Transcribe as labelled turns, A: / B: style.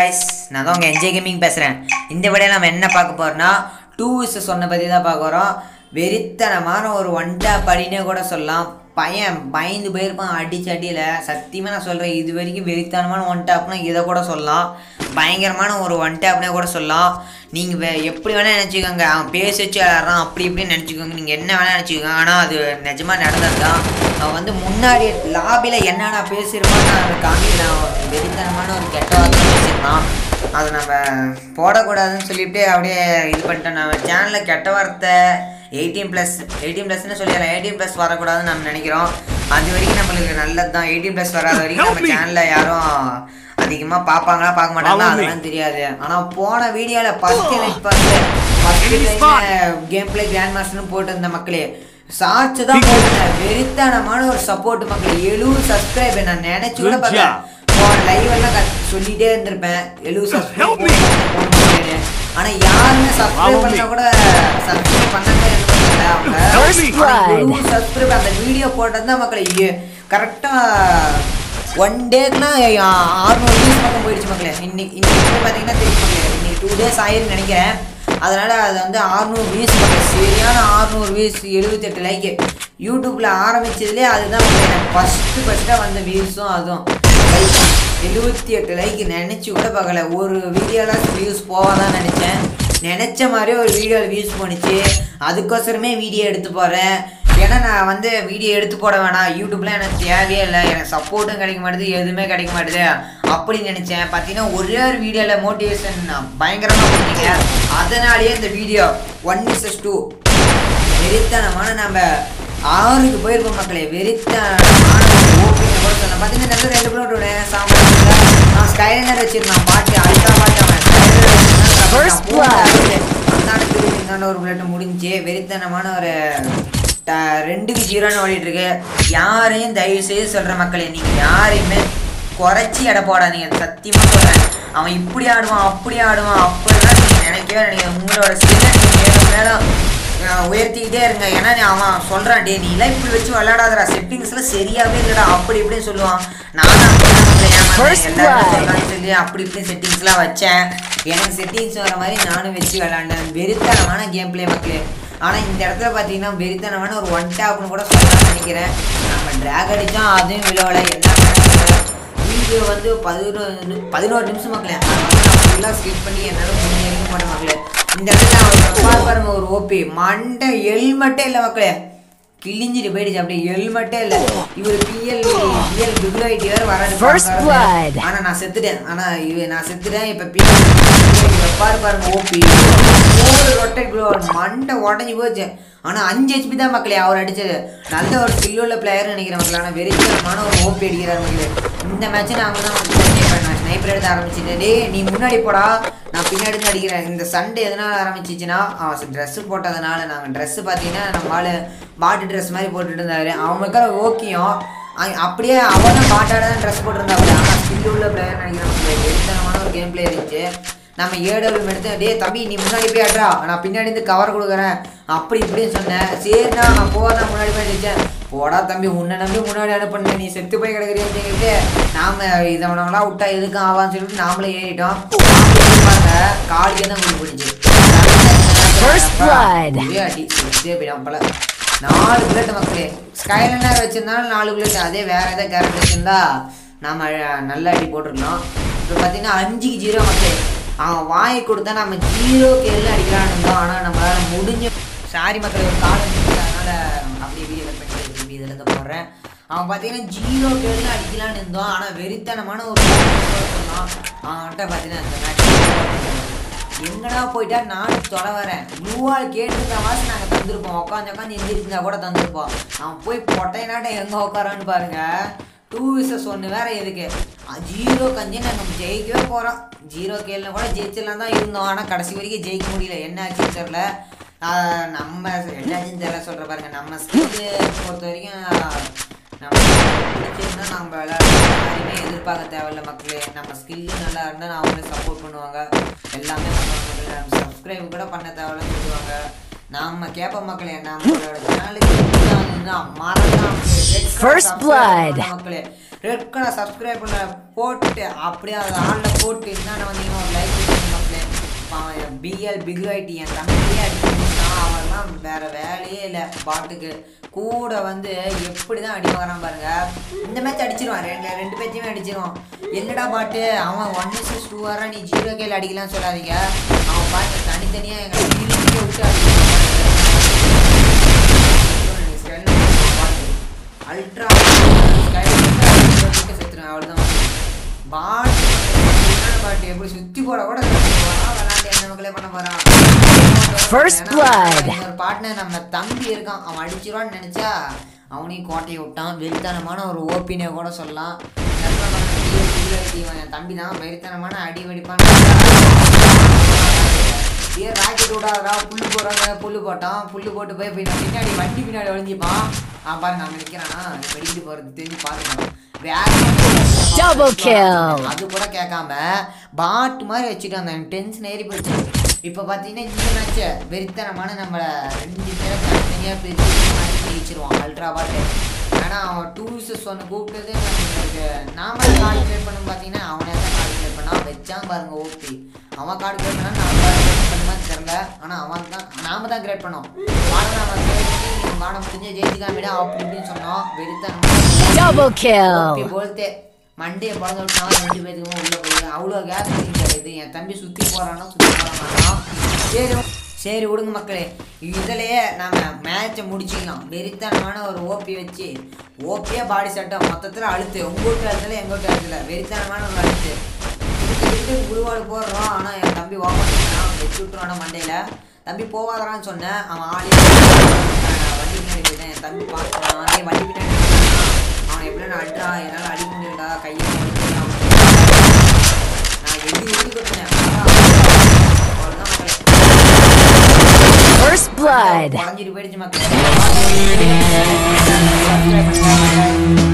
A: Guys நான் தான் உங்கள் என்ஜே கேமிங் பேசுகிறேன் இந்த விட நம்ம என்ன பார்க்க போகிறோம்னா டூ விஸ் சொன்ன பற்றி தான் பார்க்க போகிறோம் வெறித்தனமான ஒரு ஒன்டா படினே கூட சொல்லலாம் பையன் பயந்து போயிருப்பான் அடிச்சு அடியில் சத்தியமாக நான் சொல்கிறேன் இது வரைக்கும் வெறித்தனமான ஒன் டாப்னா இதை கூட சொல்லலாம் பயங்கரமான ஒரு ஒன் டாப்னே கூட சொல்லலாம் நீங்கள் வே எப்படி வேணால் நினச்சிக்கோங்க அவன் பேசி வச்சு விளாட்றான் அப்படி இப்படின்னு நினச்சிக்கோங்க நீங்கள் என்ன வேணால் நினச்சிக்கோங்க ஆனால் அது நிஜமாக நடந்தது தான் அவன் வந்து முன்னாடி லாபியில் என்னென்ன பேசியிருப்பான்னு நான் அதை காமிக்கலாம் வெறித்தனமான ஒரு கெட்ட வார்த்தை பேசியிருந்தான் அதை நம்ம போடக்கூடாதுன்னு சொல்லிட்டு அப்படியே இது பண்ணிட்டோம் நம்ம சேனலில் கெட்ட வார்த்தை எயிட்டீன் ப்ளஸ் எயிட்டீன் ப்ளஸ்னு சொல்லிடலாம் எயிட்டீன் ப்ளஸ் வரக்கூடாதுன்னு நம்ம நினைக்கிறோம் அது வரைக்கும் நம்மளுக்கு நல்லது தான் எயிட்டீன் ப்ளஸ் வராத வரைக்கும் நம்ம சேனலில் யாரும் அதிகமாக பார்ப்பாங்களா பார்க்க மாட்டாங்களா அதெல்லாம் தெரியாது ஆனால் போன வீடியோவில் ஃபஸ்ட்டு லைக் பார்த்து ஃபஸ்ட்டு கேம் பிளே கிராண்ட் மாஸ்டர்னு போட்டிருந்த மக்களே சாட்சி தான் போட்டேன் வெறித்தனமான ஒரு சப்போர்ட் மக்களே எழுபது சப்ஸ்கிரைபர் நான் நினைச்சு கூட
B: Good
A: பார்க்கல
B: job.
A: போன லைவ் எல்லாம் கத்- சொல்லிட்டே இருந்திருப்பேன் எழுபது
B: Help me.
A: சப்ஸ்கிரைப் ஆனா யாருமே சப்ஸ்கிரைப்
B: Follow me.
A: பண்ணா கூட சப்ஸ்கிரைப் பண்ணாம என்ன பண்ணல அவங்க
B: Help me.
A: ஆனா எழுபது சப்ஸ்கிரைப் அந்த வீடியோ போட்டது தான் மக்களே கரெக்டா ஒன் டேக்குனா ஆறுநூறு வியூஸ் பக்கம் போயிடுச்சு மக்களே இன்னைக்கு இன்னைக்கு பார்த்தீங்கன்னா தெரியும் மக்களே இன்னைக்கு டூ டேஸ் ஆயிருன்னு நினைக்கிறேன் அதனால அது வந்து ஆறுநூறு வியூஸ் மக்களே சரியான ஆறுநூறு வியூஸ் எழுபத்தெட்டு லைக்கு யூடியூப்ல ஆரம்பிச்சதுலேயே அதுதான் மக்களே எனக்கு ஃபஸ்ட்டு ஃபஸ்ட்டாக வந்த வியூஸும் அதுவும் எழுபத்தி எட்டு லைக் நினச்சி கூட பார்க்கல ஒரு வீடியோவில் வியூஸ் போவாதான் நினச்சேன் நினச்ச மாதிரியே ஒரு வீடியோவில் வியூஸ் போணுச்சு அதுக்கோசரமே வீடியோ எடுத்து போகிறேன் ஏன்னா நான் வந்து வீடியோ எடுத்து போட வேணாம் யூடியூப்ல எனக்கு தேவையே இல்லை எனக்கு சப்போர்ட்டும் கிடைக்க மாட்டுது எதுவுமே கிடைக்க மாட்டுது அப்படின்னு நினச்சேன் பார்த்தீங்கன்னா ஒரே ஒரு வீடியோவில் மோட்டிவேஷன் பயங்கரமாக கொடுத்தீங்க அதனாலேயே இந்த வீடியோ ஒன் இஸ் டூ வெறித்தனமான நம்ம ஆறுக்கு போயிருப்போம் மக்களே வெறித்தனமான ஓபின்னு கூட சொன்னேன் பார்த்தீங்கன்னா நல்ல ரெண்டு பேரும் விடுவேன் சாமான் நான் ஸ்கைலைனர் வச்சிருந்தேன் பாட்டு அல்ட்ரா பாட்டு அவன்
C: First blood.
A: அந்தாண்ட ஒரு பிளேட் முடிஞ்சு வெறித்தனமான ஒரு ட- ரெண்டுக்கு ஜீரோன்னு ஓடிட்டு இருக்கு யாரையும் தயவு செய்து சொல்ற மக்களே நீங்க யாரையுமே குறைச்சி எடை போடாதீங்க சத்தியமா சொல்றேன் அவன் இப்படி ஆடுவான் அப்படி ஆடுவான் அப்படிலாம் நீங்க நினைக்கவே நினைக்க உங்களோட ஸ்கில்லை நீங்க மேலும் மேலும் அஹ், உயர்த்திக்கிட்டே இருங்க ஏன்னா நீ அவன் சொல்றான் டே நீ எல்லாம் இப்படி வச்சு விளையாடாதடா செட்டிங்ஸ்ல சரியாவே இல்லடா அப்படி இப்படின்னு சொல்லுவான் நானும் அப்படிதான் உங்களை ஏமாந்தேன்.
C: First
A: எல்லாரும்
C: blood.
A: சொல்றாங்கன்னு சொல்லி அப்படி இப்படி செட்டிங்ஸ்லாம் வச்சேன் எனக்கு செட்டிங்ஸ் வர மாதிரி நானும் வச்சு விளாண்டேன் வெறித்தனமான கேம் பிளே மக்களே ஆனால் இந்த இடத்துல பார்த்தீங்கன்னா வெறித்தனமான ஒரு ஒன் டாப்னு கூட சொல்லலாம்னு நினைக்கிறேன் நம்ம ட்ராக் அடித்தோம் அதுவும் விழாவில் என்ன வீடியோ வந்து பதினோரு பதினோரு நிமிஷம் மக்களே அதை வந்து நான் ஃபுல்லாக ஸ்கிப் பண்ணி என்னால் முடிஞ்சிருக்க மாட்டேன் மக்களே இந்த இடத்துல அவர் பார் பாருங்க ஒரு ஓபி மண்டை ஹெல்மெட்டே இல்லை மக்களே கிழிஞ்சிட்டு போயிடுச்சு அப்படியே ஹெல்மெட்டே இல்லை இவர் பிஎல் பிஎல் பிகுலாயிட்டி வேறு
C: First blood.
A: வர ஆனா நான் செத்துட்டேன் ஆனா இவ நான் செத்துட்டேன் இப்ப பின்னாடி பாரு பாருங்க ஓபி ஒரு ரொட்டேட் க்ளோ மண்டை உடஞ்சி போச்சு ஆனா அஞ்சு ஹெச்பி தான் மக்களே அவர் அடிச்சது நல்ல ஒரு ஸ்கில் உள்ள பிளேயர் நினைக்கிறேன் மக்களே ஆனா வெறித்தனமான ஒரு ஓபி அடிக்கிறார் மக்களே இந்த மேட்ச் நான் தான் ஸ்னைப்பர் எடுத்து ஆரம்பிச்சுட்டு டேய் நீ முன்னாடி போடா நான் பின்னாடி இருந்து அடிக்கிறேன் இந்த சண்டே எதனால ஆரம்பிச்சிச்சுன்னா அவன் ட்ரெஸ் போட்டதுனால நாங்கள் ட்ரெஸ் பார்த்தீங்கன்னா நம்ம ஆளு பாட்டு ட்ரெஸ் மாதிரி போட்டுட்டு இருந்தாரு அவன் இருக்கிற ஓக்கியம் அ- அப்படியே அவனும் பாட்டாட தான் ட்ரெஸ் போட்டிருந்தாப்புல ஆனால் ஸ்கில் உள்ள பிளேயர் நினைக்கிறேன் வெறித்தனமான ஒரு கேம் பிளே இருந்துச்சு நம்ம ஏடபிள்யூ எடுத்து டேய் தம்பி நீ முன்னாடி போய் ஆட்றா நான் பின்னாடி இருந்து கவர் கொடுக்குறேன் அப்படி இப்படின்னு சொன்னேன் சரிண்ணா நான் போறேன் முன்னாடி போய் நிச்சேன் போடா தம்பி உன்னை நம்பி முன்னாடி அனுப்புன நீ செத்து போய் கிடக்குறீன்னு சொல்லிட்டு நாம இதவனவெல்லாம் விட்டா எதுக்கும் ஆவான்னு சொல்லிட்டு நாமளே ஏறிட்டோம் பாருங்க காலியே தான் கொண்டு போயிடுச்சு
C: First blood.
A: ஒரே அடி செத்தே போயிடும் போல நாலு புல்லட் மக்களே ஸ்கைலனர் வச்சிருந்தாலும் நாலு புல்லட் அதே வேற ஏதாவது கேரக்டர் வச்சிருந்தா நாம அஹ், நல்ல அடி போட்டிருந்தோம் இப்போ பார்த்தீங்கன்னா அஞ்சுக்கு ஜீரோ மக்களே அவன் வாங்கி கொடுத்தா நம்ம ஜீரோ கேள்வி அடிக்கலான்னு இருந்தோம் ஆனால் நம்மளால முடிஞ்ச சாரி மக்களே ஒரு காலம் இருந்துச்சு, அதனால அப்படியே வீடியோ பண்ணி திரும்பி இதில் இருந்து போடுறேன் அவன் பார்த்தீங்கன்னா ஜீரோ கேள்வி அடிக்கலான்னு இருந்தோம் ஆனால் வெறித்தனமான ஒரு சொன்னான் அவன்கிட்ட பார்த்தீங்கன்னா இந்த மேட்ச் எங்கடா போயிட்டா நானும் தொலை வரேன் ப்ளூவால் கேட்டுருந்தா வாசி நாங்கள் தந்திருப்போம் உட்காந்து உட்காந்து எந்திரிச்சிருந்தா கூட தந்திருப்போம் அவன் போய் பொட்டையனாட்ட எங்கே உட்காரான்னு பாருங்க டூ விசஸ் ஒன்று வேற எதுக்கு ஜீரோ கஞ்சி நாங்கள் ஜெயிக்கவே போகிறோம் ஜீரோ கேள்வி கூட ஜெயிச்சிடலாம் தான் இருந்தோம் ஆனால் கடைசி வரைக்கும் ஜெயிக்க முடியல என்ன ஆச்சுன்னு தெரில ஆஹ் நம்ம என்னாச்சுன்னு தெரியல சொல்கிற பாருங்க நம்ம ஸ்கில்லு பொறுத்த வரைக்கும் நம்ம பிடிச்சிருந்தா நம்ம விளையாடுறது யாரையுமே எதிர்பார்க்க தேவையில்ல மக்களே நம்ம ஸ்கில்லு நல்லா இருந்தால் அவங்களே சப்போர்ட் பண்ணுவாங்க எல்லாமே பண்ணுவாங்க நம்ம சப்ஸ்கிரைப் கூட பண்ண தேவையில்லன்னு சொல்லுவாங்க நாம கேப்ப மக்களே நம்மளோட சேனலுக்கு மறக்காம
C: First blood.
A: மக்களே ரெட் கலர் சப்ஸ்கிரைப் பண்ண போட்டு அப்படியே அதை ஆளில் போட்டு என்னென்ன வந்தீங்கன்னா ஒரு லைக் பண்ணுங்க மக்களே பிஎல் பிக் ஐடி என் தம்பியே அடிச்சுன்னா அவன்லாம் வேற வேலையே இல்லை பாட்டுக்கு கூட வந்து எப்படி தான் அடி வாங்குறான் பாருங்க இந்த மேட்ச் அடிச்சிருவான் ரெண்டு ரெண்டு பேச்சையுமே அடிச்சிருவான் என்னடா பாட்டு அவன் ஒன் இஸ் டூ வரா நீ ஜீரோ கேல அடிக்கலாம் சொல்லாதீங்க அவன் பாட்டு தனித்தனியாக எங்களை இழுத்து விட்டு அடிக்கிறான் அல்ட்ரா செத்துருவேன் அவ்வளோதான் பாட்டு பாட்டு எப்படி சுத்தி போட கூட விளாண்டு என்ன மக்களே பண்ண போறான்
C: First
A: ஏன்னா,
C: blood.
A: இன்னொரு பார்ட்னர் நம்ம தம்பி இருக்கான் அவன் அடிச்சிருவான்னு நினைச்சா அவனையும் கோட்டையை விட்டான் வெறித்தனமான ஒரு ஓப்பினே கூட சொல்லலாம் நல்லா பண்ண பெரிய புள்ள அடி இவன் என் தம்பி தான் வெறித்தனமான அடி வெடிப்பான் ஏ ராக்கெட் விடாதடா புல்லு போடுறாங்க புல்லு போட்டான் புல்லு போட்டு போய் போய் நான் பின்னாடி வண்டி பின்னாடி ஒளிஞ்சிப்பான் ஆ பாருங்க நான் நினைக்கிறானா வெடிக்கிட்டு போறது தெரிஞ்சு பாருங்க வேற
C: Double kill.
A: அது கூட கேட்காம பாட்டு மாதிரி வச்சுட்டு அந்த டென்ஷன் ஏறி போச்சு இப்போ பார்த்தீங்கன்னா இந்த மேட்ச்சை வெறித்தனமான நம்மளை ரெண்டு பேரை தனித்தனியாக பிரிச்சு மேட்ச் ஜெயிச்சிருவான் அல்ட்ரா பாட்டு ஆனால் அவன் டூரிஸ்ட் ஒன்று கூப்பிட்டது நம்மளுக்கு நாம கார்டு கிரியேட் பண்ண பார்த்தீங்கன்னா அவனே தான் கார்டு கிரியேட் பண்ணான் வச்சான் பாருங்க ஓபி அவன் கார்டு கிரியேட் பண்ணா நான் கார்டு கிரியேட் பண்ண மாதிரி தெரில ஆனால் அவன் தான் நாம தான் கிரியேட் பண்ணோம் வாடம் நம்ம கிரியேட் பண்ணி வாடம் முடிஞ்சு ஜெயிச்சுக்கலாம் விட அப்படி இப்படின்னு சொன்னோம் வெறித்தனமான
C: Double kill.
A: ஓகே போல்தே மண்டையை பழக விட்டா ரெண்டு பேத்துக்குமே உள்ள போய் அவ்வளோ கேஸ் கிடையாது என் தம்பி சுற்றி போறானா சுற்றி போறானா சரி சரி விடுங்க மக்களே இதுலயே நம்ம மேட்சை முடிச்சுக்கலாம் வெறித்தனமான ஒரு ஓபி வச்சு ஓபியா பாடி சட்டம் மொத்தத்தில் அழுத்து உங்க வீட்டு அழுத்தல எங்க வீட்டு அழுத்தல வெறித்தனமான ஒரு அழுத்து இதுக்கு குருவாடு போடுறோம் ஆனால் என் தம்பி ஓப்பன் வச்சு விட்டுருவானா மண்டையில தம்பி போவாதறான்னு சொன்னேன் அவன் ஆளே வண்டி பின்னாடி போயிட்டேன் என் தம்பி பார்த்துறான் அதே வண்டி பின்னாடி போயிட்டான். அவனை எப்படி நான் அட்றா என்னால் அடிக்க முடியலடா கையை வலிக்குதுடா. நான் எது எது கட்டினேன் அவ்வளோதான் மக்களே
C: First blood.
A: குறைஞ்சிட்டு போயிடுச்சு மக்களே Subscribe பண்ணுங்க.